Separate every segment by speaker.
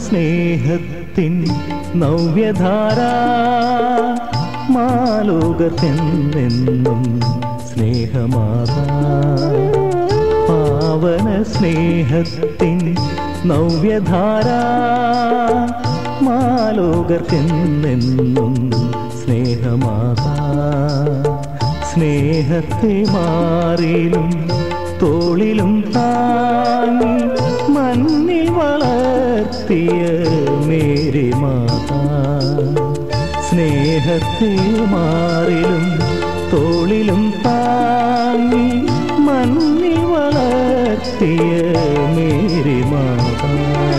Speaker 1: സ്നേഹത്തിൻ നവ്യധാര മാലോകത്തെന്നെന്നും സ്നേഹമാതാ പാവന സ്നേഹത്തിൻ നവ്യധാര മാലോകർക്കെന്നെന്നും സ്നേഹമാതാ സ്നേഹത്തെ മാറിലും തോളിലും താങ്ങി മണ്ണിൽ വളർത്തിയ മേരി മാതാ സ്നേഹത്തെ മാറിലും തോളിലും താങ്ങി മണ്ണിൽ വളർത്തിയ മേരി മാതാ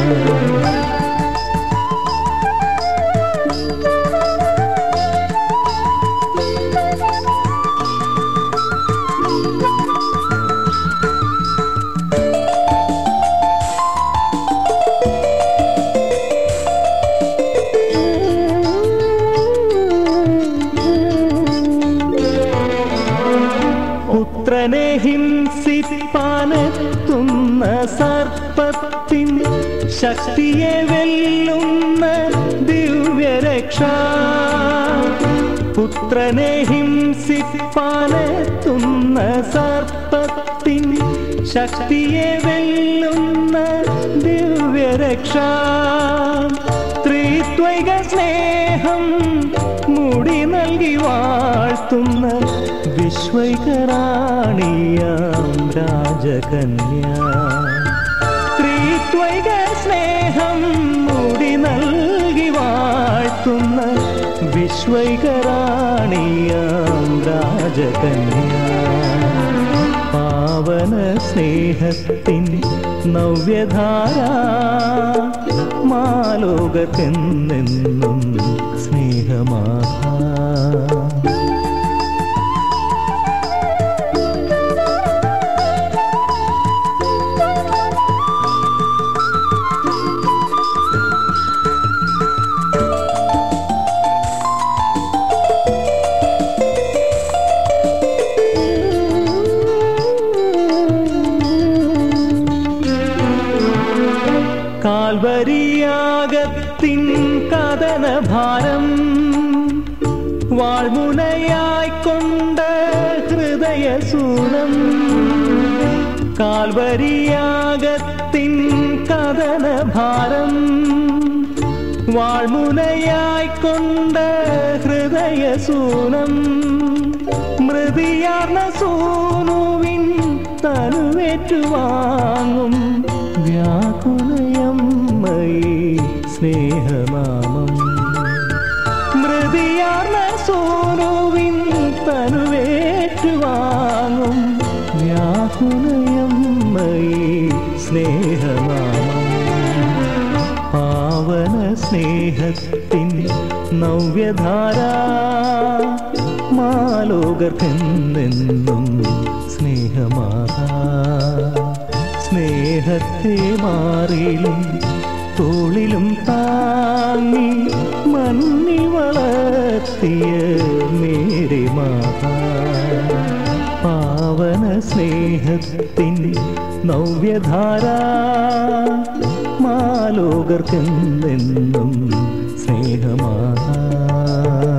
Speaker 1: പുത്രനെ ഹിംസിപ്പാനെത്തുന്ന സർപ്പത്തിൻ ശക്തിയെ വെല്ലുന്ന ദിവ്യരക്ഷ പുത്രനെ ഹിംസിപ്പാനെത്തുന്ന സർപ്പത്തിൻ ശക്തിയെ വെല്ലുന്ന ദിവ്യരക്ഷ ത്രിത്വൈക സ്നേഹം മുടി നൽകി വാഴ്ത്തുന്ന വിശ്വൈകറാണിയാം രാജകന്യ ത്രിത്വൈക സ്നേഹം മുടി നൽകി വാഴ്ത്തുന്ന വിശ്വൈകറാണിയാം രാജകന്യ പാവന സ്നേഹത്തിൻ നവ്യധാര മാലോകത്തെന്നെന്നും സ്നേഹമാധാ കാൽവരിയാകത്തിൻ കഥനഭാരം വാൾമുനയായിക്കൊണ്ട ഹൃദയസൂനം കാൽവരിയാകത്തിൻ കഥനഭാരം വാൾമുനയായിക്കൊണ്ട ഹൃദയസൂനം മൃതിയാർന്ന സൂനുവിൻ തനുവേറ്റുവാങ്ങും വ്യാകുലയമ്മയെ സ്നേഹനാമം മൃതിയാർന്ന സൂനുവിൻ തനുവേറ്റുവാങ്ങും വ്യാകുലയമ്മയെ സ്നേഹനാമം പാവന സ്നേഹത്തിൻ നവ്യധാര മാലോകർക്കെന്നെന്നും സ്നേഹമാതാ സ്നേഹത്തെ മാറിലും തോളിലും താങ്ങി മണ്ണി വളർത്തിയ മേരി മാതാ പാവന സ്നേഹത്തിൻ നവ്യധാര മാലോകർക്കെന്നെന്നും സ്നേഹമാ